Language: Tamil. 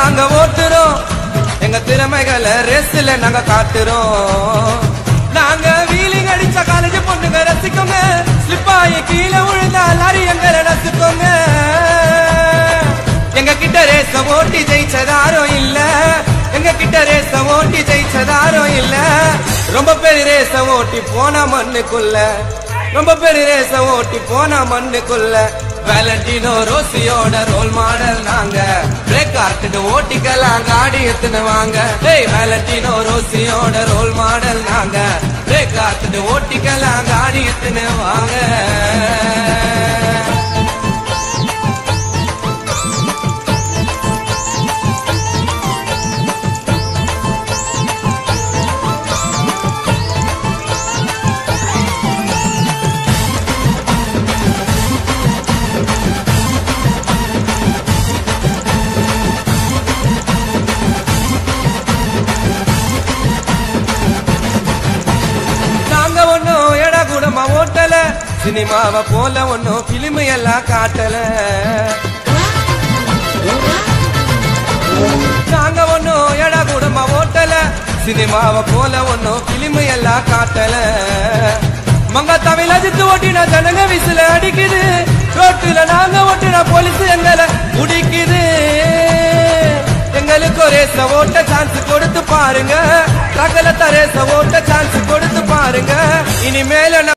நாங்க ஓட்டுறோம் எங்க திறமைகளை ரேஸ்ல நாங்க காட்டுறோம் நாங்க வீலிங் அடிச்ச காலேஜ் பொண்ணுங்க ரசிக்கோங்க ஸ்லிப்பாயி கீழே விழுந்தா லாரி எங்களை ரசிக்கோங்க எங்க கிட்ட ரேச ஓட்டி ஜெயிச்சதாரோ இல்ல எங்க கிட்ட ரேச ஓட்டி ஜெயிச்சதாரோ இல்ல ரொம்ப பேர் ரேச ஓட்டி போன மண்ணுக்குள்ள ரொம்ப பேர் ரேச ஓட்டி போன மண்ணுக்குள்ள வேலண்டினோ ரோசியோட ரோல் மாடல் நாங்க பிரேக் ஆர்ட்டு ஓட்டிக்கலாம் காடி எத்துன வாங்க ஏய் வேலண்டினோ ரோசியோட ரோல் மாடல் நாங்க பிரேக் ஆர்ட்டு ஓட்டிக்கலாம் காடி எத்துன வாங்க நாங்க ஒன்னும் எடா கூடமா ஓட்டல சினிமாவை போல ஒன்னும் பிலிம் எல்லாம் காட்டல நாங்க ஒன்னும் எடா கூடமா ஓட்டல சினிமாவை போல ஒன்னும் பிலிம் எல்லாம் காட்டல மங்க தமிழ் அஜித்து ஓட்டின ஜனங்க விசில அடிக்குது ரோட்டுல நாங்க ஓட்டின போலீஸ் எங்களை முடிக்குது எங்களுக்கு ஒரு ரேச ஓட்ட சான்ஸ் கொடுத்து பாருங்க ரகல தரேச ஓட்ட சான்ஸ் கொடுத்து பாருங்க இனிமேல